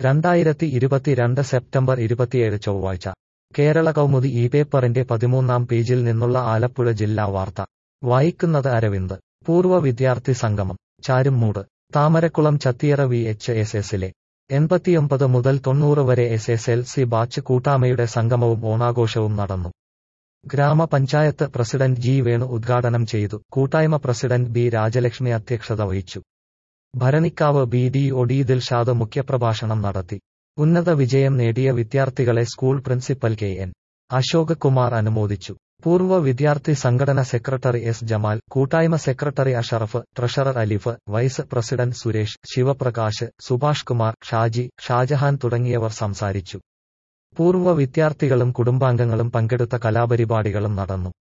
രണ്ടായിരത്തി ഇരുപത്തിരണ്ട് സെപ്റ്റംബർ ഇരുപത്തിയേഴ് ചൊവ്വാഴ്ച കേരള കൗമുദി ഈ പേപ്പറിന്റെ പതിമൂന്നാം പേജിൽ നിന്നുള്ള ആലപ്പുഴ ജില്ലാ വാർത്ത വായിക്കുന്നത് അരവിന്ദ് പൂർവ്വ വിദ്യാർത്ഥി സംഗമം Charummood Thamarakulam Chathiyara V H S എസിലെ എൺപത്തിയൊമ്പത് മുതൽ തൊണ്ണൂറ് വരെ S S L C batch കൂട്ടായ്മയുടെ സംഗമവും ഓണാഘോഷവും നടന്നു ഗ്രാമപഞ്ചായത്ത് പ്രസിഡന്റ് ജി വേണു ഉദ്ഘാടനം ചെയ്തു കൂട്ടായ്മ പ്രസിഡന്റ് ബി രാജലക്ഷ്മി അധ്യക്ഷത വഹിച്ചു Bharanikkavu B D O D Dilshad മുഖ്യപ്രഭാഷണം നടത്തി ഉന്നത വിജയം നേടിയ വിദ്യാർത്ഥികളെ school principal K N Ashok Kumar അനുമോദിച്ചു പൂർവ്വ വിദ്യാർത്ഥി സംഘടന സെക്രട്ടറി എസ് ജമാൽ കൂട്ടായ്മ secretary Ashraf treasurer Alif vice president Suresh Sivaprakash Subhash Kumar Shaji Shajahan തുടങ്ങിയവർ സംസാരിച്ചു പൂർവ്വ വിദ്യാർത്ഥികളും കുടുംബാംഗങ്ങളും പങ്കെടുത്ത കലാപരിപാടികളും നടന്നു